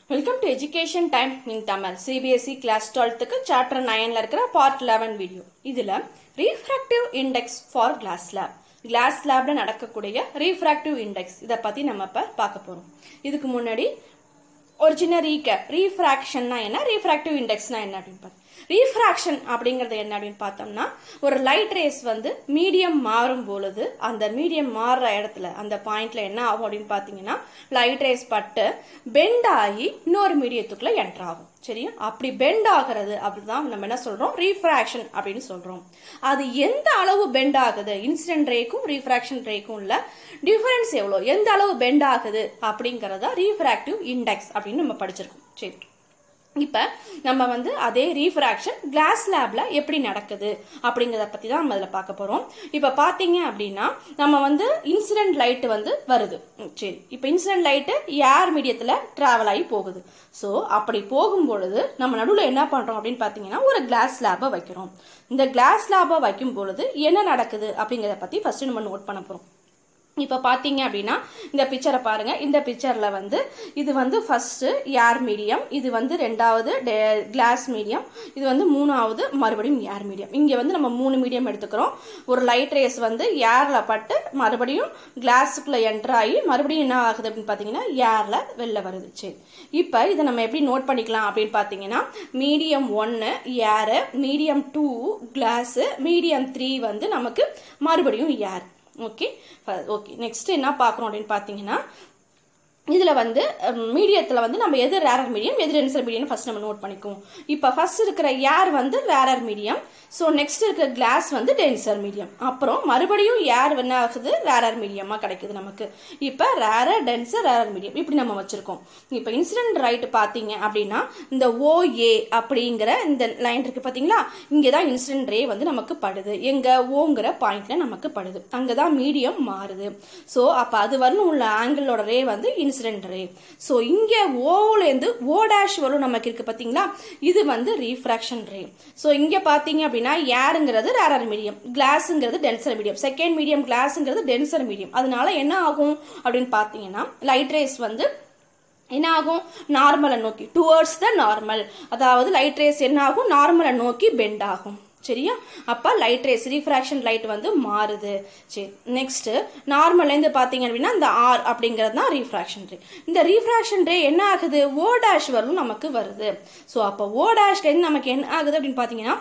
Welcome to education time in Tamil CBSE class டுவெல்த்துக்கு chapter நைனில் இருக்கிற பார்ட் லெவன் வீடியோ இதில் refractive index for class lab class லேப்ல நடக்கக்கூடிய ரீஃப்ராக்டிவ் இண்டெக்ஸ் இதை பற்றி நம்ம இப்போ பார்க்க போகிறோம் இதுக்கு முன்னாடி ஒரு சின்ன ரீகேப் ரீஃப்ராக்ஷன்னா என்ன ரீஃப்ராக்டிவ் இண்டெக்ஸ்னா என்ன அப்படின்னு பார்த்து ரீஃப்ராக்ஷன் அப்படிங்கிறது என்ன அப்படின்னு பார்த்தோம்னா ஒரு லைட் ரேஸ் வந்து மீடியம் மாறும் பொழுது அந்த மீடியம் மாறுற இடத்துல அந்த பாயிண்ட்ல என்ன ஆகும் அப்படின்னு பார்த்தீங்கன்னா லைட் ரேஸ் பட்டு பெண்ட் ஆகி இன்னொரு மீடியத்துக்குள்ள என்டர் ஆகும் சரியா அப்படி பெண்ட் ஆகிறது அப்படிதான் நம்ம என்ன சொல்றோம் ரீஃப்ராக்ஷன் அப்படின்னு சொல்றோம் அது எந்த அளவு பெண்ட் ஆகுது இன்சிடென்ட் ரேக்கும் ரீஃப்ராக்ஷன் ரேக்கும் உள்ள டிஃபரன்ஸ் எவ்வளோ எந்த அளவு பெண்ட் ஆகுது அப்படிங்கறத ரீஃப்ராக்டிவ் இண்டெக்ஸ் அப்படின்னு நம்ம படிச்சிருக்கோம் சரி இப்போ நம்ம வந்து அதே ரீஃப்ராக்ஷன் கிளாஸ் லேப்ல எப்படி நடக்குது அப்படிங்கிறத பற்றி தான் நம்ம அதில் பார்க்க போகிறோம் இப்போ பார்த்தீங்க அப்படின்னா நம்ம வந்து இன்சிடென்ட் லைட்டு வந்து வருது ம், சரி இப்போ இன்சிடென்ட் லைட்டு ஏர் மீடியத்தில் ட்ராவல் ஆகி போகுது ஸோ அப்படி போகும் பொழுது நம்ம நடுவில் என்ன பண்ணுறோம் அப்படின்னு பார்த்தீங்கன்னா ஒரு கிளாஸ் லேபை வைக்கிறோம் இந்த கிளாஸ் லேபை வைக்கும் பொழுது என்ன நடக்குது அப்படிங்கிறத பற்றி ஃபர்ஸ்ட் நம்ம நோட் பண்ண போகிறோம் இப்போ பார்த்தீங்க அப்படின்னா இந்த பிக்சரை பாருங்க இந்த பிக்சரில் வந்து இது வந்து ஃபர்ஸ்ட் ஏர் மீடியம் இது வந்து ரெண்டாவது கிளாஸ் மீடியம் இது வந்து மூணாவது மறுபடியும் ஏர் மீடியம் இங்கே வந்து நம்ம மூணு மீடியம் எடுத்துக்கிறோம் ஒரு லைட் ரேஸ் வந்து ஏரில் பட்டு மறுபடியும் கிளாஸுக்குள்ளே என்டர் ஆகி மறுபடியும் என்ன ஆகுது அப்படின்னு பார்த்தீங்கன்னா ஏரில் வெளில வருது சரி இப்போ இதை நம்ம எப்படி நோட் பண்ணிக்கலாம் அப்படின்னு பார்த்தீங்கன்னா மீடியம் ஒன்று air medium two glass medium three வந்து நமக்கு மறுபடியும் ஏர் ஓகே ஓகே நெக்ஸ்ட் என்ன பார்க்குறோம் அப்படின்னு பார்த்தீங்கன்னா இதில் வந்து மீடியத்தில் வந்து நம்ம எது ரேரர் மீடியம் எது டென்சர் மீடியம் ஃபர்ஸ்ட் நம்ம நோட் பண்ணிக்குவோம் இப்போ ஃபர்ஸ்ட் இருக்கிற ஏர் வந்து ரேரர் மீடியம் ஸோ நெக்ஸ்ட் இருக்கிற கிளாஸ் வந்து டென்சர் மீடியம் அப்புறம் மறுபடியும் ஏர் என்ன ஆகுது ரேரர் மீடியமாக கிடைக்குது நமக்கு இப்போ ரேரர் டென்சர் ரேரர் மீடியம் இப்படி நம்ம வச்சுருக்கோம் இப்போ இன்சிடென்ட் ரைட் பார்த்தீங்க அப்படின்னா இந்த ஓஏ அப்படிங்கிற இந்த லைன் இருக்கு பார்த்தீங்களா இங்கே தான் இன்சிடென்ட் ரே வந்து நமக்கு படுது எங்கே ஓங்கிற பாயிண்ட்ல நமக்கு படுது அங்கே தான் மீடியம் மாறுது ஸோ அப்போ அது வரணும் உள்ள ஆங்கிளோட ரே வந்து இன்சிடென்ட் ரே ஸோ இங்கே ஓலேருந்து ஓ டேஷ் வரும் நமக்கு இருக்கு பார்த்தீங்களா இது வந்து ரீஃப்ராக்ஷன் ரே ஸோ இங்கே பார்த்தீங்க அப்படின்னா ஏருங்கிறது ரேரர் மீடியம் கிளாஸுங்கிறது டென்சர் மீடியம் செகண்ட் மீடியம் கிளாஸுங்கிறது டென்சர் மீடியம் அதனால என்ன ஆகும் அப்படின்னு பார்த்தீங்கன்னா லைட் ரேஸ் வந்து என்ன ஆகும் நார்மலை நோக்கி டுவர்ட்ஸ் த நார்மல் அதாவது லைட் ரேஸ் என்ன ஆகும் நார்மலை நோக்கி பெண்ட் ஆகும் சரியா அப்போ லைட் ரேஸ் ரீஃப்ராக்ஷன் லைட் வந்து மாறுது சரி நெக்ஸ்ட் நார்மல்லேருந்து பார்த்தீங்க அப்படின்னா இந்த ஆர் அப்படிங்கிறது தான் ரீஃப்ராக்ஷன் ரே இந்த ரீஃப்ராக்ஷன் ரே என்ன ஆகுது ஓ டேஷ் வரும் நமக்கு வருது ஸோ அப்போ ஓ டேஷ்லேருந்து நமக்கு என்ன ஆகுது அப்படின்னு பார்த்தீங்கன்னா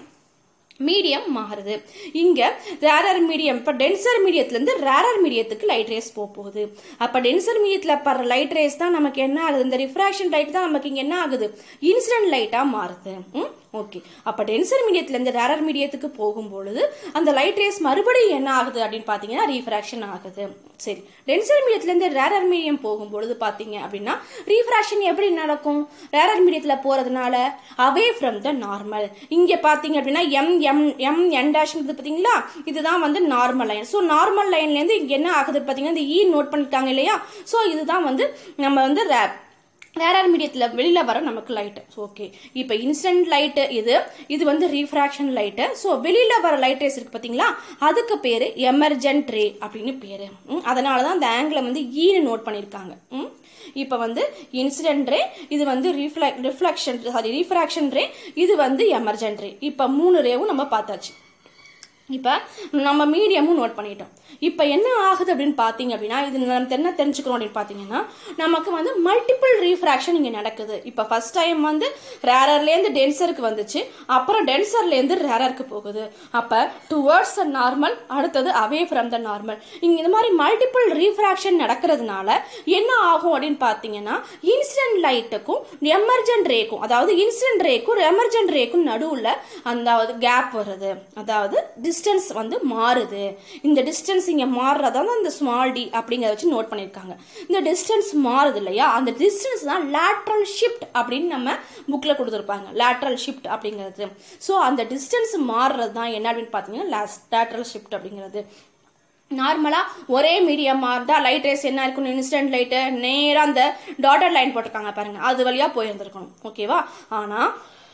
மீடியம் மாறுது இங்க ரேரர் மீடியம் இப்போ டென்சர் மீடியத்துலேருந்து ரேரர் மீடியத்துக்கு லைட் ரேஸ் போக போகுது அப்போ டென்சர் மீடியத்தில் படுற லைட் ரேஸ் தான் நமக்கு என்ன ஆகுது இந்த ரிஃப்ராக்ஷன் லைட் தான் நமக்கு இங்கே என்ன ஆகுது இன்சிடென்ட் லைட்டாக மாறுது ம் ஓகே அப்போ டென்சர் மீடியத்துலேருந்து ரேரர் மீடியத்துக்கு போகும்பொழுது அந்த லைட் ரேஸ் மறுபடியும் என்ன ஆகுது அப்படின்னு பார்த்தீங்கன்னா ரீஃப்ராக்ஷன் ஆகுது சரி டென்சர் மீடியத்துலேருந்து ரேரர் மீடியம் போகும்பொழுது பார்த்தீங்க அப்படின்னா ரீஃப்ராக்ஷன் எப்படி நடக்கும் ரேரர் மீடியத்தில் போகிறதுனால அவே ஃப்ரம் த நார்மல் இங்கே பார்த்தீங்க அப்படின்னா எம் எம் எம் என் டேஷ்ங்கிறது பார்த்தீங்களா இதுதான் வந்து நார்மல் லைன் ஸோ நார்மல் லைன்லேருந்து இங்கே என்ன ஆகுது பார்த்தீங்கன்னா இந்த இ நோட் பண்ணிட்டாங்க இல்லையா ஸோ இதுதான் வந்து நம்ம வந்து ரே- ரேரர் மீடியத்தில் வெளியில் வர நமக்கு லைட்டு ஓகே இப்போ இன்ஸ்டன்ட் லைட்டு இது இது வந்து ரீஃப்ராக்ஷன் லைட்டு ஸோ வெளியில் வர லைட் ரேஸ் இருக்கு பார்த்தீங்களா அதுக்கு பேர் எமர்ஜென்ட் ரே அப்படின்னு பேர் அதனால தான் அந்த ஆங்கிளை வந்து ஈன்னு நோட் பண்ணியிருக்காங்க ம் இப்போ வந்து இன்சிடென்ட் ரே இது வந்து reflect reflection sorry refraction ray இது வந்து எமர்ஜென்ட் ரே இப்போ மூணு ரேவும் நம்ம பார்த்தாச்சு இப்போ நம்ம மீடியமும் நோட் பண்ணிட்டோம் இப்போ என்ன ஆகுது அப்படின்னு பார்த்தீங்க அப்படின்னா இது நம்ம என்ன தெரிஞ்சுக்கிறோம் அப்படின்னு பார்த்தீங்கன்னா நமக்கு வந்து மல்டிபிள் ரீஃப்ராக்ஷன் இங்கே நடக்குது இப்போ ஃபர்ஸ்ட் டைம் வந்து ரேரர்லேருந்து டென்சருக்கு வந்துச்சு அப்புறம் டென்சர்லேருந்து ரேரருக்கு போகுது அப்போ டுவர்ட்ஸ் த நார்மல் அடுத்தது அவே ஃப்ரம் த நார்மல் இங்கே இந்த மாதிரி மல்டிபிள் ரீஃப்ராக்ஷன் நடக்கிறதுனால என்ன ஆகும் அப்படின்னு பார்த்தீங்கன்னா இன்சிடென்ட் லைட்டுக்கும் எமர்ஜென்ட் ரேக்கும் அதாவது இன்சிடென்ட் ரேக்கும் எமர்ஜென்ட் ரேக்கும் நடுவில் அந்த கேப் வருது அதாவது டிஸ்டன்ஸ் வந்து மாறுது இந்த டிஸ்டன்ஸ் இங்கே மாறுறதா தான் இந்த ஸ்மால் டி அப்படிங்கிறத வச்சு நோட் பண்ணியிருக்காங்க இந்த டிஸ்டன்ஸ் மாறுது இல்லையா அந்த டிஸ்டன்ஸ் தான் லேட்ரல் ஷிஃப்ட் அப்படின்னு நம்ம புக்கில் கொடுத்துருப்பாங்க லேட்ரல் ஷிஃப்ட் அப்படிங்கிறது ஸோ அந்த டிஸ்டன்ஸ் மாறுறது தான் என்ன அப்படின்னு பார்த்தீங்கன்னா லேட்ரல் ஷிஃப்ட் அப்படிங்கிறது நார்மலாக ஒரே மீடியம் இருந்தால் லைட் ரேஸ் என்ன இருக்கணும் இன்ஸ்டன்ட் லைட்டு நேராக அந்த டாட்டர் லைன் போட்டிருக்காங்க பாருங்க அது வழியாக போயிருந்துருக்கணும் ஓகேவா ஆனால்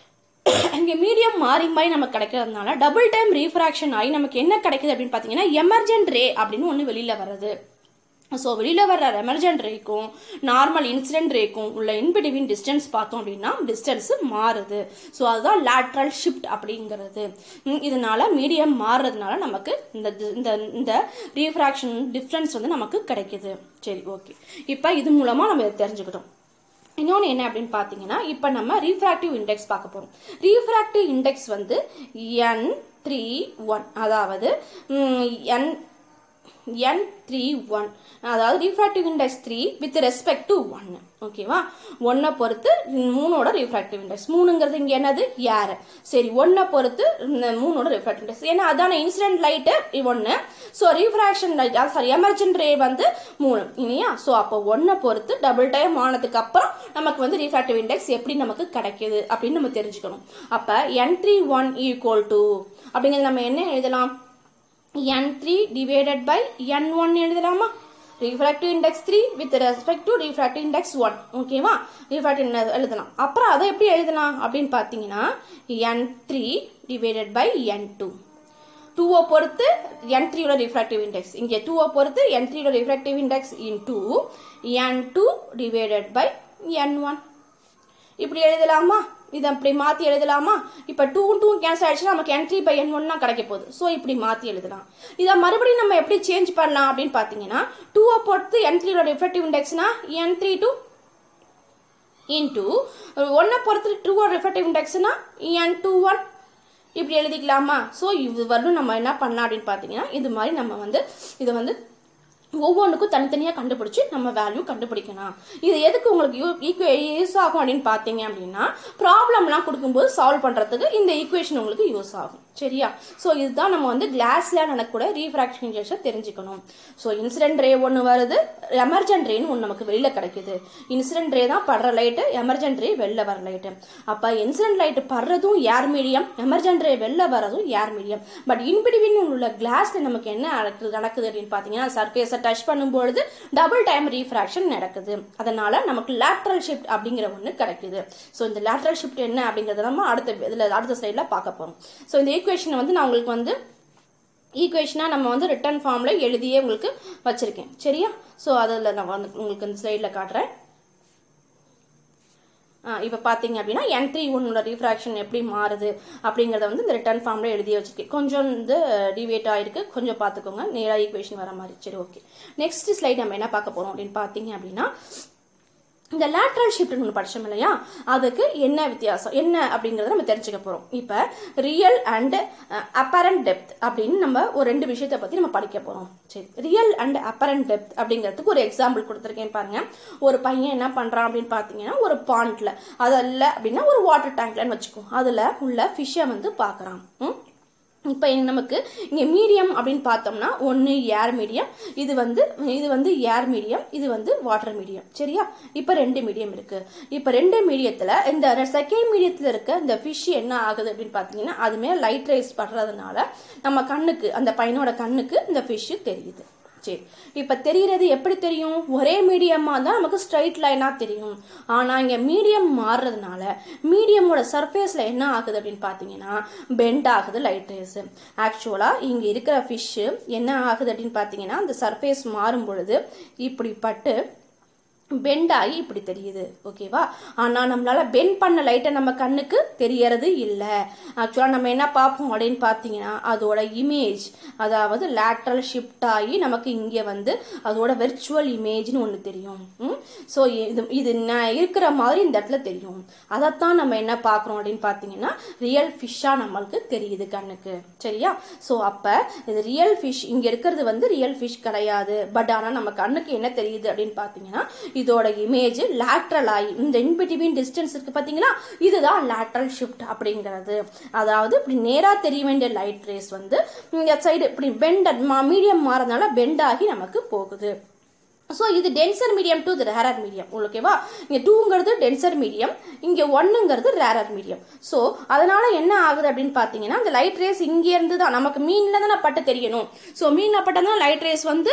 இங்கே மீடியம் மாறி மாறி நமக்கு கிடைக்கிறதுனால டபுள் டைம் ரீஃப்ராக்ஷன் ஆகி நமக்கு என்ன கிடைக்குது அப்படின்னு பார்த்தீங்கன்னா எமர்ஜென்ட் ரே அப்படின்னு ஒன்று வெளியில் வருது ஸோ வெளியில் வர்ற எமர்ஜென்ட் ரேக்கும் நார்மல் இன்சிடென்ட் ரேக்கும் உள்ள இன்பிட்வீன் டிஸ்டன்ஸ் பார்த்தோம் அப்படின்னா டிஸ்டன்ஸ் மாறுது ஸோ அதுதான் லேட்ரல் ஷிஃப்ட் அப்படிங்கிறது ம், இதனால மீடியம் மாறுறதுனால நமக்கு இந்த இந்த இந்த ரீஃப்ராக்ஷன் டிஃப்ரென்ஸ் வந்து நமக்கு கிடைக்குது சரி ஓகே இப்போ இது மூலமாக நம்ம இதை தெரிஞ்சுக்கிட்டோம் இன்னொன்று என்ன அப்படின்னு பார்த்தீங்கன்னா இப்போ நம்ம ரீஃப்ராக்டிவ் இண்டெக்ஸ் பார்க்க போகிறோம் ரீஃப்ராக்டிவ் இண்டெக்ஸ் வந்து என் த்ரீ ஒன் அதாவது என் என் த்ரீ ஒன் அதாவது refractive index three with respect to ஒன்று ஓகேவா ஒன்றை பொறுத்து மூணோட ரீஃப்ராக்டிவ் இண்டெக்ஸ் மூணுங்கிறது இங்கே என்னது ஏர் சரி ஒன்றை பொறுத்து இந்த மூணோட ரீஃப்ராக்டிவ் இண்டெக்ஸ் ஏன்னா அதான இன்சிடென்ட் லைட்டு ஒன்று so refraction light sorry emergent ray வந்து மூணு இல்லையா ஸோ அப்போ ஒன்றை பொறுத்து டபுள் டைம் ஆனதுக்கு அப்புறம் நமக்கு வந்து ரீஃப்ராக்டிவ் இண்டெக்ஸ் எப்படி நமக்கு கிடைக்குது அப்படின்னு நம்ம தெரிஞ்சுக்கணும் அப்போ N three one equal to அப்படிங்கிறது நம்ம என்ன எழுதலாம் n3 divided by n1 எழுதலாமா refractive index 3 with respect to refractive index 1 ஓகேவா refractive index எழுதலாம் அப்புறம் அதை எப்படி எழுதலாம் அப்படின்னு பார்த்தீங்கன்னா n3 divided by n2 டூவை பொறுத்து என் த்ரீயோட ரிஃப்ராக்டிவ் இண்டெக்ஸ் இங்கே டூவை பொறுத்து என் த்ரீயோட refractive index in two N two divided by N one இப்படி எழுதலாமா இதை அப்படி மாற்றி எழுதலாமா இப்போ டூ டூ கேன்சல் ஆயிடுச்சுன்னா நமக்கு என் த்ரீ பை என் ஒன்னா கிடைக்க போகுது ஸோ இப்படி மாற்றி எழுதலாம் இதை மறுபடியும் நம்ம எப்படி சேஞ்ச் பண்ணலாம் அப்படின்னு பார்த்தீங்கன்னா டூவை பொறுத்து என் த்ரீயோட ரிஃப்ராக்டிவ் இண்டெக்ஸ்னா என் த்ரீ டூ இன்டூ ஒன்றை பொறுத்து டூவோட ரிஃப்ராக்டிவ் இண்டெக்ஸ்னா என் டூ ஒன் இப்படி எழுதிக்கலாமா ஸோ இது வரலும் நம்ம என்ன பண்ணலாம் அப்படின்னு பார்த்தீங்கன்னா இது மாதிரி நம்ம வந்து இதை வந்து ஒவ்வொன்றுக்கும் தனித்தனியாக கண்டுபிடிச்சு நம்ம வேல்யூ கண்டுபிடிக்கணும் இது எதுக்கு உங்களுக்கு யூ ஈக்குவே யூஸ் ஆகும் அப்படின்னு பார்த்தீங்க அப்படின்னா ப்ராப்ளம்லாம் கொடுக்கும்போது சால்வ் பண்ணுறதுக்கு இந்த ஈக்குவேஷன் உங்களுக்கு யூஸ் ஆகும் சரியா ஸோ இதுதான் நம்ம வந்து கிளாஸ்ல நடக்கக்கூடிய ரீஃப்ராக்ஷன் இன்ஜெக்ஷன் தெரிஞ்சுக்கணும் ஸோ இன்சிடென்ட் ரே ஒன்று வருது எமர்ஜென்ட் ரேன்னு ஒன்று நமக்கு வெளியில் கிடைக்குது இன்சிடென்ட் ரே தான் படுற லைட்டு எமர்ஜென்ட் ரே வெளில வர லைட்டு அப்போ இன்சிடென்ட் லைட்டு படுறதும் ஏர் மீடியம் எமர்ஜென்ட் ரே வெளில வரதும் ஏர் மீடியம் பட் இன்பிடிவின் உள்ள கிளாஸ்ல நமக்கு என்ன நடக்குது நடக்குது அப்படின்னு பார்த்தீங்கன்னா சர்ஃபேஸை டச் பண்ணும்பொழுது டபுள் டைம் ரீஃப்ராக்ஷன் நடக்குது அதனால நமக்கு லேட்ரல் ஷிஃப்ட் அப்படிங்கிற ஒன்று கிடைக்குது ஸோ இந்த லேட்ரல் ஷிஃப்ட் என்ன அப்படிங்கிறத நம்ம அடுத்த இதில் அடுத்த சைடில் பார்க்க போகிறோம் ஸோ இந்த ஈக்குவேஷனை வந்து நான் உங்களுக்கு வந்து ஈக்குவேஷனாக நம்ம வந்து ரிட்டர்ன் ஃபார்மில் எழுதியே உங்களுக்கு வச்சுருக்கேன் சரியா ஸோ அதில் நான் வந்து உங்களுக்கு இந்த ஸ்லைடில் காட்டுறேன் இப்போ பார்த்தீங்க அப்படின்னா என் த்ரீ ஒன்னோட ரீஃப்ராக்ஷன் எப்படி மாறுது அப்படிங்கிறத வந்து இந்த ரிட்டர்ன் ஃபார்மில் எழுதி வச்சிருக்கேன் கொஞ்சம் வந்து டிவேட் ஆகிருக்கு கொஞ்சம் பார்த்துக்கோங்க நேராக ஈக்குவேஷன் வர மாதிரி சரி ஓகே நெக்ஸ்ட் ஸ்லைட் நம்ம என்ன பார்க்க போகிறோம் அப்படின்னு பார்த்தீங்க அப்படின்னா இந்த லேட்ரல் ஷிஃப்ட்னு ஒன்று படித்தோம் இல்லையா அதுக்கு என்ன வித்தியாசம் என்ன அப்படிங்கிறத நம்ம தெரிஞ்சுக்க போகிறோம் இப்போ ரியல் அண்ட் அப்பரண்ட் டெப்த் அப்படின்னு நம்ம ஒரு ரெண்டு விஷயத்தை பற்றி நம்ம படிக்க போகிறோம் சரி ரியல் அண்ட் அப்பரண்ட் டெப்த் அப்படிங்கிறதுக்கு ஒரு எக்ஸாம்பிள் கொடுத்துருக்கேன் பாருங்க ஒரு பையன் என்ன பண்ணுறான் அப்படின்னு பார்த்தீங்கன்னா ஒரு பாண்ட்ல அதில் அப்படின்னா ஒரு வாட்டர் டேங்க்லன்னு வச்சுக்கோ அதில் உள்ள ஃபிஷ்ஷை வந்து பார்க்குறான் ம் இப்போ நமக்கு இங்கே மீடியம் அப்படின்னு பார்த்தோம்னா ஒன்று ஏர் மீடியம் இது வந்து இது வந்து ஏர் மீடியம் இது வந்து வாட்டர் மீடியம் சரியா இப்போ ரெண்டு மீடியம் இருக்கு இப்போ ரெண்டு மீடியத்தில் இந்த செகண்ட் மீடியத்தில் இருக்க இந்த ஃபிஷ் என்ன ஆகுது அப்படின்னு பார்த்தீங்கன்னா அதுமே லைட் ரைஸ் படுறதுனால நம்ம கண்ணுக்கு அந்த பையனோட கண்ணுக்கு இந்த ஃபிஷ் தெரியுது சரி இப்போ தெரிகிறது எப்படி தெரியும் ஒரே மீடியமாக தான் நமக்கு ஸ்ட்ரைட் லைனாக தெரியும் ஆனால் இங்கே மீடியம் மாறுறதுனால மீடியமோட சர்ஃபேஸில் என்ன ஆகுது அப்படின்னு பார்த்தீங்கன்னா பெண்ட் ஆகுது லைட் ரேஸ் ஆக்சுவலாக இங்கே இருக்கிற ஃபிஷ்ஷு என்ன ஆகுது அப்படின்னு பார்த்தீங்கன்னா அந்த சர்ஃபேஸ் மாறும் பொழுது இப்படி பட்டு பெண்ட் ஆகி இப்படி தெரியுது ஓகேவா ஆனால் நம்மளால பெண்ட் பண்ண லைட்டை நம்ம கண்ணுக்கு தெரியறது இல்லை ஆக்சுவலாக நம்ம என்ன பார்ப்போம் அப்படின்னு பார்த்தீங்கன்னா அதோட இமேஜ் அதாவது லேட்ரல் ஷிஃப்ட் ஆகி நமக்கு இங்கே வந்து அதோட வெர்ச்சுவல் இமேஜ்னு ஒன்று தெரியும் ஸோ இது இது நான் இருக்கிற மாதிரி இந்த இடத்துல தெரியும் அதைத்தான் நம்ம என்ன பார்க்குறோம் அப்படின்னு பார்த்தீங்கன்னா ரியல் ஃபிஷ்ஷாக நம்மளுக்கு தெரியுது கண்ணுக்கு சரியா ஸோ அப்போ இது ரியல் ஃபிஷ் இங்கே இருக்கிறது வந்து ரியல் ஃபிஷ் கிடையாது பட் ஆனால் நம்ம கண்ணுக்கு என்ன தெரியுது அப்படின்னு பார்த்தீங்கன்னா இதோட இமேஜ் லேட்ரல் ஆகி இந்த இன்பிட்வீன் டிஸ்டன்ஸ் இருக்கு பார்த்தீங்களா இதுதான் லேட்ரல் ஷிஃப்ட் அப்படிங்கிறது அதாவது இப்படி நேராக தெரிய வேண்டிய லைட் ரேஸ் வந்து இந்த சைடு இப்படி பெண்ட் மீடியம் மாறதுனால பெண்ட் ஆகி நமக்கு போகுது ஸோ இது denser medium to rarer medium ஓகேவா இங்கே டூங்கிறது டென்சர் மீடியம் இங்கே ஒன்னுங்கிறது ரேரர் மீடியம் ஸோ அதனால என்ன ஆகுது அப்படின்னு பார்த்தீங்கன்னா இந்த லைட் ரேஸ் இங்கேருந்து தான் நமக்கு மீனில் தான் பட்டு தெரியணும் ஸோ மீனில் பட்டதான் லைட் ரேஸ் வந்து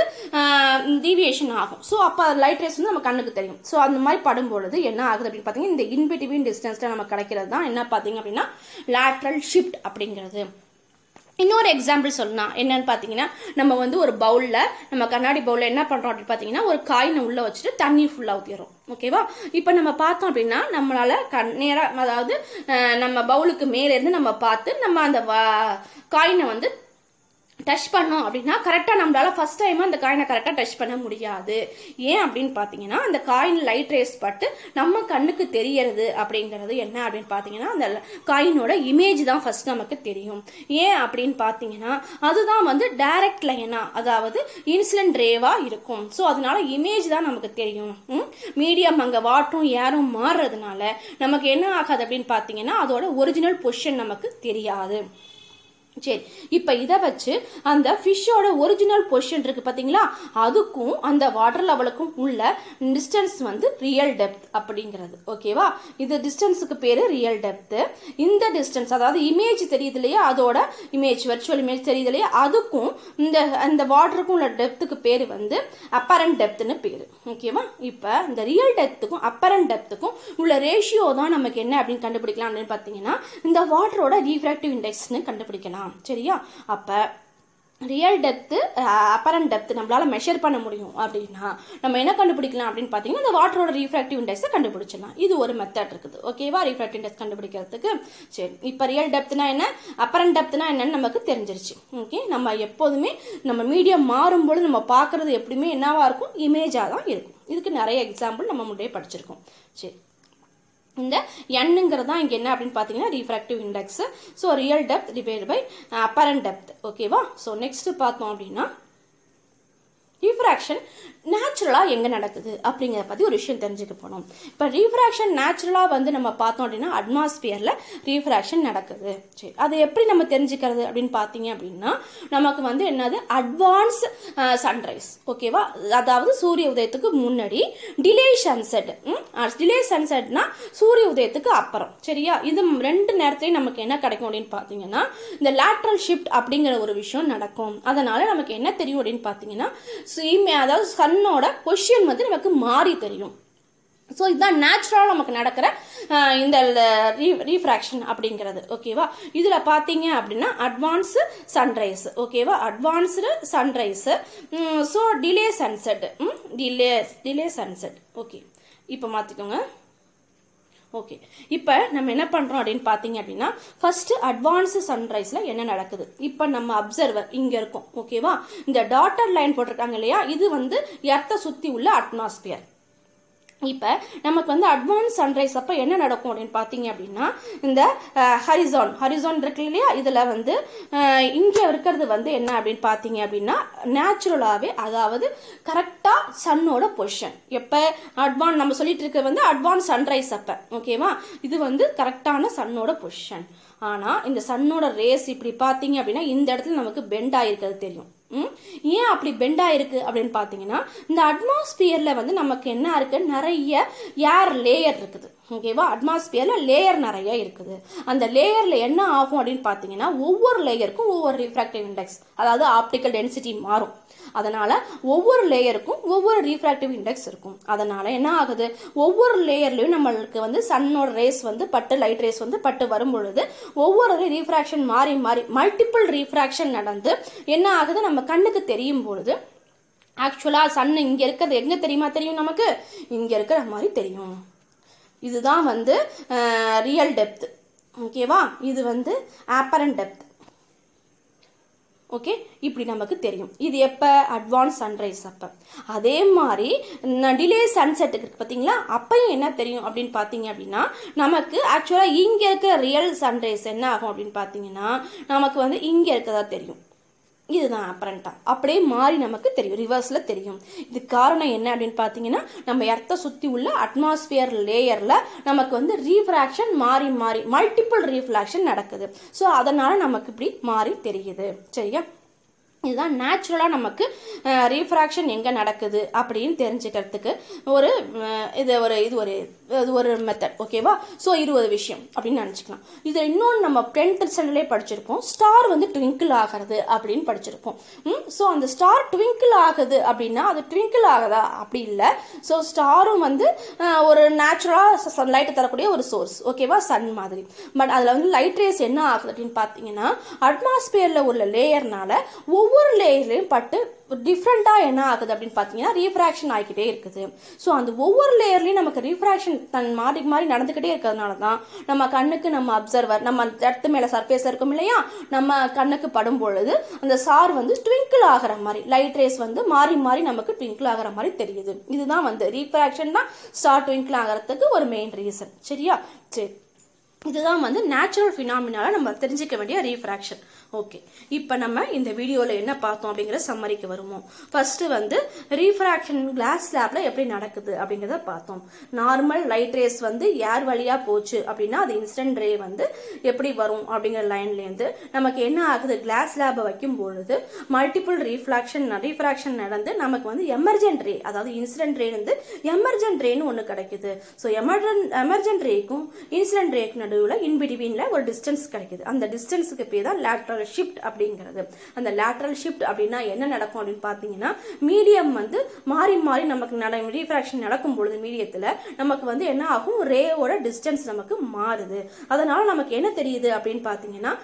டீவியேஷன் ஆகும் ஸோ அப்போ லைட் ரேஸ் வந்து நம்ம கண்ணுக்கு தெரியும் ஸோ அந்த மாதிரி படும் பொழுது என்ன ஆகுது அப்படின்னு பார்த்தீங்கன்னா இந்த இன்பிட்வீன் டிஸ்டன்ஸில் நம்ம கிடைக்கிறது தான் என்ன பார்த்தீங்க அப்படின்னா லேட்ரல் ஷிஃப்ட் அப்படிங்கிறது இன்னொரு எக்ஸாம்பிள் சொல்லலாம் என்னன்னு பார்த்தீங்கன்னா நம்ம வந்து ஒரு பவுலில் நம்ம கண்ணாடி பவுலில் என்ன பண்ணுறோம் அப்படின்னு பார்த்தீங்கன்னா ஒரு காயினை உள்ளே வச்சுட்டு தண்ணி ஃபுல்லாக ஊற்றிடுறோம் ஓகேவா இப்போ நம்ம பார்த்தோம் அப்படின்னா நம்மளால கண் நேராக அதாவது அஹ், நம்ம பவுலுக்கு மேலேருந்து நம்ம பார்த்து நம்ம அந்த காயினை வந்து டச் பண்ணோம் அப்படின்னா கரெக்டாக நம்மளால ஃபர்ஸ்ட் டைம் அந்த காயினை கரெக்டாக டச் பண்ண முடியாது ஏன் அப்படின்னு பார்த்தீங்கன்னா அந்த காயின் லைட் ரேஸ் பட்டு நம்ம கண்ணுக்கு தெரியறது அப்படிங்கிறது என்ன அப்படின்னு பார்த்தீங்கன்னா அந்த காயினோட இமேஜ் தான் ஃபர்ஸ்ட் நமக்கு தெரியும் ஏன் அப்படின்னு பார்த்தீங்கன்னா அதுதான் வந்து டைரக்ட் லைனா அதாவது இன்சிடென்ட் ரேவா இருக்கும் ஸோ அதனால இமேஜ் தான் நமக்கு தெரியும் மீடியம் அங்கே வாட்டும் ஏரும் மாறுறதுனால நமக்கு என்ன ஆகாது அப்படின்னு பார்த்தீங்கன்னா அதோட ஒரிஜினல் பொசிஷன் நமக்கு தெரியாது சரி இப்போ இதை வச்சு அந்த ஃபிஷ்ஷோட ஒரிஜினல் பொசிஷன் இருக்கு பார்த்தீங்களா அதுக்கும் அந்த வாட்டர் லெவலுக்கும் உள்ள டிஸ்டன்ஸ் வந்து ரியல் டெப்த் அப்படிங்கிறது ஓகேவா இது டிஸ்டன்ஸுக்கு பேர் ரியல் டெப்த் இந்த டிஸ்டன்ஸ் அதாவது இமேஜ் தெரியுது இல்லையா அதோட இமேஜ் வர்ச்சுவல் இமேஜ் தெரியுது இல்லையா அதுக்கும் இந்த அந்த வாட்டருக்கும் உள்ள டெப்த்துக்கு பேர் வந்து அப்பரண்ட் டெப்த்னு பேர் ஓகேவா இப்போ இந்த ரியல் டெப்த்துக்கும் அப்பரண்ட் டெப்த்துக்கும் உள்ள ரேஷியோ தான் நமக்கு என்ன அப்படின்னு கண்டுபிடிக்கலாம் அப்படின்னு பார்த்தீங்கன்னா இந்த வாட்டரோட ரீஃப்ராக்டிவ் இண்டெக்ஸ்னு கண்டுபிடிக்கலாம் சரியா அப்போ ரியல் டெப்த்து அப்பரண்ட் டெப்த் நம்மளால மெஷர் பண்ண முடியும் அப்படின்னா நம்ம என்ன கண்டுபிடிக்கலாம் அப்படின்னு பார்த்தீங்கன்னா இந்த வாட்டரோட ரீஃப்ராக்டிவ் இண்டெக்ஸை கண்டுபிடிச்சிடலாம் இது ஒரு மெத்தட் இருக்குது ஓகேவா ரீஃப்ராக்டிவ் இண்டெக்ஸ் கண்டுபிடிக்கிறதுக்கு சரி இப்போ ரியல் டெப்த்னா என்ன அப்பரண்ட் டெப்த்னா என்னன்னு நமக்கு தெரிஞ்சிருச்சு ஓகே நம்ம எப்போதுமே நம்ம மீடியம் மாறும்பொழுது நம்ம பார்க்கறது எப்படியுமே என்னவா இருக்கும் இமேஜாக தான் இருக்கும் இதுக்கு நிறைய எக்ஸாம்பிள் நம்ம முன்னாடியே படிச்சிருக்கோம் சரி இந்த எண்ணுங்கிறது தான் இங்கே என்ன அப்படின்னு பார்த்தீங்கன்னா refractive index so real depth divide by apparent depth ஓகேவா ஸோ நெக்ஸ்ட் பார்த்தோம் அப்படின்னா ரீஃப்ராக்ஷன் நேச்சுரலாக எங்கே நடக்குது அப்படிங்கிறத பற்றி ஒரு விஷயம் தெரிஞ்சுக்க போனோம் இப்போ ரீஃப்ராக்ஷன் நேச்சுரலாக வந்து நம்ம பார்த்தோம் அப்படின்னா அட்மாஸ்பியரில் ரீஃப்ராக்ஷன் நடக்குது சரி அது எப்படி நம்ம தெரிஞ்சுக்கிறது அப்படின்னு பார்த்தீங்க அப்படின்னா நமக்கு வந்து என்னது அட்வான்ஸ் சன்ரைஸ் ஓகேவா அதாவது சூரிய உதயத்துக்கு முன்னாடி டிலே சன்செட் டிலே சன்செட்னா சூரிய உதயத்துக்கு அப்புறம் சரியா இது ரெண்டு நேரத்துலையும் நமக்கு என்ன கிடைக்கும் அப்படின்னு பார்த்தீங்கன்னா இந்த லேட்ரல் ஷிஃப்ட் அப்படிங்கிற ஒரு விஷயம் நடக்கும் அதனால நமக்கு என்ன தெரியும் அப்படின்னு பார்த்தீங்கன்னா சீமே அதாவது சன்னோட பொசிஷன் வந்து நமக்கு மாறி தெரியும் ஸோ இதுதான் நேச்சுரலாக நமக்கு நடக்கிற அஹ், இந்த ரீஃப்ராக்ஷன் அப்படிங்கிறது ஓகேவா இதில் பார்த்தீங்க அப்படின்னா அட்வான்ஸு சன்ரைஸ் ஓகேவா advanced sunrise so delay sunset delay delay sunset okay இப்போ மாற்றிக்கோங்க ஓகே இப்போ நம்ம என்ன பண்ணுறோம் அப்படின்னு பார்த்தீங்க அப்படின்னா ஃபர்ஸ்ட் அட்வான்ஸ் சன்ரைஸில் என்ன நடக்குது இப்போ நம்ம அப்சர்வர் இங்கே இருக்கோம் ஓகேவா இந்த டாட்டர் லைன் போட்டிருக்காங்க இல்லையா இது வந்து எர்த்தை சுற்றி உள்ள அட்மாஸ்பியர் இப்போ நமக்கு வந்து அட்வான்ஸ் சன்ரைஸ் அப்போ என்ன நடக்கும் அப்படின்னு பார்த்தீங்க அப்படின்னா இந்த ஹரிசான் ஹரிசான் இருக்கு இல்லையா இதில் வந்து இங்கே இருக்கிறது வந்து என்ன அப்படின்னு பார்த்தீங்க அப்படின்னா நேச்சுரலாகவே அதாவது கரெக்டாக சன்னோட பொசிஷன் எப்போ அட்வான் நம்ம சொல்லிட்டு இருக்கிறது வந்து அட்வான்ஸ் சன்ரைஸ் அப்போ ஓகேவா இது வந்து கரெக்டான சன்னோட பொசிஷன் ஆனால் இந்த சன்னோட ரேஸ் இப்படி பார்த்தீங்க அப்படின்னா இந்த இடத்துல நமக்கு பெண்ட் ஆகிருக்கிறது தெரியும் ம்? ஏன் அப்படி பெண்ட் ஆயிருக்கு அப்படின்னு பார்த்தீங்கன்னா இந்த அட்மாஸ்பியரில் வந்து நமக்கு என்ன இருக்கு நிறைய ஏர் லேயர் இருக்குது ஓகேவா அட்மாஸ்பியரில் லேயர் நிறைய இருக்குது அந்த லேயரில் என்ன ஆகும் அப்படின்னு பார்த்தீங்கன்னா ஒவ்வொரு லேயருக்கும் ஒவ்வொரு ரிஃப்ராக்டிவ் இண்டெக்ஸ் அதாவது ஆப்டிக்கல் டென்சிட்டி மாறும் அதனால ஒவ்வொரு லேயருக்கும் ஒவ்வொரு ரீஃப்ராக்டிவ் இண்டெக்ஸ் இருக்கும் அதனால என்ன ஆகுது ஒவ்வொரு லேயர்லயும் நம்மளுக்கு வந்து சன்னோட ரேஸ் வந்து பட்டு லைட் ரேஸ் வந்து பட்டு வரும் பொழுது ஒவ்வொரு ரீஃப்ராக்ஷன் மாறி மாறி மல்டிபிள் ரீஃப்ராக்ஷன் நடந்து என்ன ஆகுது நம்ம கண்ணுக்கு தெரியும் பொழுது ஆக்சுவலா சன் இங்க இருக்கிறது எங்க தெரியுமா தெரியும் நமக்கு இங்க இருக்கிற மாதிரி தெரியும் இதுதான் வந்து ரியல் டெப்த் ஓகேவா இது வந்து ஆப்பரண்ட் டெப்த் ஓகே இப்படி நமக்கு தெரியும் இது எப்போ அட்வான்ஸ் சன்ரைஸ் அப்போ அதே மாதிரி டிலே சன்செட்டுக்கு இருக்கு பார்த்தீங்களா அப்பயும் என்ன தெரியும் அப்படின்னு பார்த்தீங்க அப்படின்னா நமக்கு ஆக்சுவலாக இங்கே இருக்க ரியல் சன்ரைஸ் என்ன ஆகும் அப்படின்னு பார்த்தீங்கன்னா நமக்கு வந்து இங்கே இருக்கதா தெரியும் இதுதான் அப்பரண்டா அப்படியே மாறி நமக்கு தெரியும் ரிவர்ஸில் தெரியும் இது காரணம் என்ன அப்படின்னு பார்த்தீங்கன்னா நம்ம எர்த்தை சுற்றி உள்ள அட்மாஸ்பியர் லேயரில் நமக்கு வந்து ரீஃப்ராக்ஷன் மாறி மாறி மல்டிபிள் ரீஃப்ராக்ஷன் நடக்குது ஸோ அதனால நமக்கு இப்படி மாறி தெரியுது சரியா இதுதான் நேச்சுரலாக நமக்கு ரீஃப்ராக்ஷன் எங்கே நடக்குது அப்படின்னு தெரிஞ்சுக்கிறதுக்கு ஒரு அஹ், இது ஒரு இது ஒரு இது ஒரு மெத்தட் ஓகேவா ஸோ இருபது விஷயம் அப்படின்னு நினச்சிக்கலாம் இது இன்னொன்று நம்ம டென்த் ஸ்டாண்டர்ட்லேயே படிச்சிருப்போம் ஸ்டார் வந்து ட்விங்கிள் ஆகிறது அப்படின்னு படிச்சிருப்போம் ஸோ அந்த ஸ்டார் ட்விங்கிள் ஆகுது அப்படின்னா அது ட்விங்கிள் ஆகுதா அப்படி இல்லை ஸோ ஸ்டாரும் வந்து அஹ், ஒரு நேச்சுரலாக லைட்டை தரக்கூடிய ஒரு சோர்ஸ் ஓகேவா சன் மாதிரி பட் அதில் வந்து லைட் ரேஸ் என்ன ஆகுது அப்படின்னு பார்த்தீங்கன்னா அட்மாஸ்பியரில் உள்ள லேயர்னால ஒவ்வொரு லேயர்லையும் பட்டு டிஃப்ரெண்ட்டாக என்ன ஆகுது அப்படின்னு பார்த்தீங்கன்னா ரீஃப்ராக்ஷன் ஆகிக்கிட்டே இருக்குது ஸோ அந்த ஒவ்வொரு லேயர்லையும் நமக்கு ரீஃப்ராக்ஷன் தன் மாறி மாறி நடந்துக்கிட்டே இருக்கிறதுனால தான் நம்ம கண்ணுக்கு நம்ம அப்சர்வர் நம்ம இடத்து மேலே சர்ஃபேஸ் இருக்கும் இல்லையா நம்ம கண்ணுக்கு படும் பொழுது அந்த சார் வந்து ட்விங்கிள் ஆகிற மாதிரி லைட் ரேஸ் வந்து மாறி மாறி நமக்கு ட்விங்கிள் ஆகிற மாதிரி தெரியுது இதுதான் வந்து ரீஃப்ராக்ஷன் தான் ஸ்டார் ட்விங்கிள் ஆகிறதுக்கு ஒரு மெயின் ரீசன் சரியா சரி இதுதான் வந்து நேச்சுரல் ஃபினாமினால நம்ம தெரிஞ்சுக்க வேண்டிய ரீஃப்ராக்ஷன் ஓகே இப்போ நம்ம இந்த வீடியோவில் என்ன பார்த்தோம் அப்படிங்கிற சம்மரிக்கு வருவோம் ஃபர்ஸ்ட் வந்து ரீஃப்ராக்ஷன் கிளாஸ் லேப்ல எப்படி நடக்குது அப்படிங்கிறத பார்த்தோம் நார்மல் லைட் ரேஸ் வந்து ஏர் வழியா போச்சு அப்படின்னா அது இன்ஸ்டன்ட் ரே வந்து எப்படி வரும் அப்படிங்கிற லைன்லேருந்து நமக்கு என்ன ஆகுது கிளாஸ் லேபை வைக்கும் பொழுது மல்டிபிள் ரீஃப்ராக்ஷன் ரீஃப்ராக்ஷன் நடந்து நமக்கு வந்து எமர்ஜென்ட் ரே அதாவது இன்சிடென்ட் ரே வந்து எமர்ஜென்ட் ரேன்னு ஒன்று கிடைக்குது ஸோ எமர்ஜென்ட் எமர்ஜென்ட் ரேக்கும் இன்சிடென்ட் ரேக்கு நடுவில் இன் பிட்வீனில் ஒரு டிஸ்டன்ஸ் கிடைக்குது அந்த டிஸ்டன்ஸுக்கு பேர் தான் லேட்ரல் ஷிஃப்ட் அப்படிங்கிறது அந்த லேட்ரல் ஷிஃப்ட் அப்படின்னா என்ன நடக்கும் அப்படின்னு பார்த்தீங்கன்னா மீடியம் வந்து மாறி மாறி நமக்கு நட ரீஃப்ராக்ஷன் நடக்கும் பொழுது மீடியத்தில் நமக்கு வந்து என்ன ஆகும் ரேவோட டிஸ்டன்ஸ் நமக்கு மாறுது அதனால நமக்கு என்ன தெரியுது அப்படின்னு பார்த்தீங்கன்னா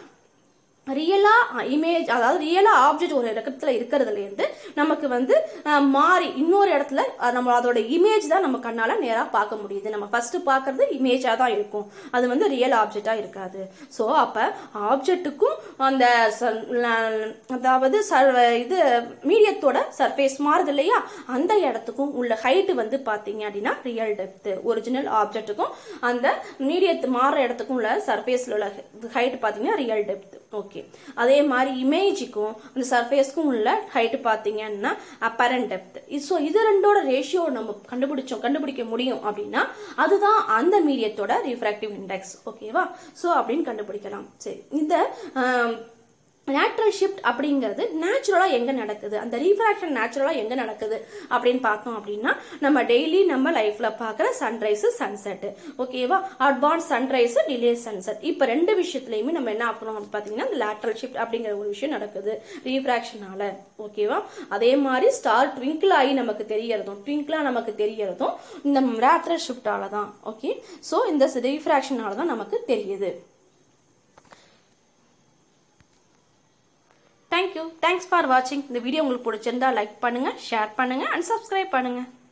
ரியலா இமேஜ் அதாவது ரியலா ஆப்ஜெக்ட் ஒரு இடத்துல இருக்கிறதுலேருந்து நமக்கு வந்து அஹ், மாறி இன்னொரு இடத்துல அஹ், நம்ம அதோட இமேஜ் தான் நம்ம கண்ணால நேரா பார்க்க முடியுது நம்ம ஃபர்ஸ்ட் பார்க்கறது இமேஜா தான் இருக்கும் அது வந்து ரியல் ஆப்ஜெக்டா இருக்காது ஸோ அப்ப ஆப்ஜெக்ட்டுக்கும் அந்த ச- ல- அதாவது சர்வ இது மீடியத்தோட சர்ஃபேஸ் மாறுது இல்லையா அந்த இடத்துக்கும் உள்ள ஹைட் வந்து பாத்தீங்க அப்படின்னா ரியல் டெப்த் ஒரிஜினல் ஆப்ஜெக்ட்டுக்கும் அந்த மீடியத்து மாறுற இடத்துக்கும் உள்ள சர்ஃபேஸ்ல உள்ள ஹைட் பாத்தீங்கன்னா ரியல் டெப்த் ஓகே அதே மாதிரி இமேஜுக்கும் அந்த சர்ஃபேஸ்க்கும் உள்ள ஹைட் பாத்தீங்கன்னா அப்பரண்ட் டெப்த் ஸோ இது ரெண்டோட ரேஷியோ நம்ம கண்டுபிடிச்சோம் கண்டுபிடிக்க முடியும் அப்படின்னா அதுதான் அந்த மீடியத்தோட ரிஃப்ராக்டிவ் இண்டெக்ஸ் ஓகேவா ஸோ அப்படின்னு கண்டுபிடிக்கலாம் சரி இந்த ஆம், லேட்ரல் ஷிஃப்ட் அப்படிங்கிறது நேச்சுரலாக எங்கே நடக்குது அந்த ரீஃப்ராக்ஷன் நேச்சுரலாக எங்கே நடக்குது அப்படின்னு பார்த்தோம் அப்படின்னா நம்ம டெய்லி நம்ம லைஃப்பில் பார்க்குற சன்ரைஸு சன்செட்டு ஓகேவா அட்வான்ஸ் சன்ரைஸு டிலே சன்செட் இப்போ ரெண்டு விஷயத்துலையுமே நம்ம என்ன ஆகணும் அப்படின்னு பார்த்தீங்கன்னா இந்த லேட்ரல் ஷிஃப்ட் அப்படிங்கிற ஒரு விஷயம் நடக்குது ரீஃப்ராக்ஷனால ஓகேவா அதே மாதிரி ஸ்டார் ட்விங்கிள் ஆகி நமக்கு தெரியறதும் ட்விங்கிளாக நமக்கு தெரியறதும் இந்த லேட்ரல் ஷிஃப்டால தான் ஓகே ஸோ இந்த ரீஃப்ராக்ஷனால தான் நமக்கு தெரியுது தேங்க்யூ தேங்க்ஸ் ஃபார் வாட்சிங் இந்த வீடியோ உங்களுக்கு பிடிச்சிருந்தா லைக் பண்ணுங்க ஷேர் பண்ணுங்க அண்ட் சப்ஸ்கிரைப் பண்ணுங்க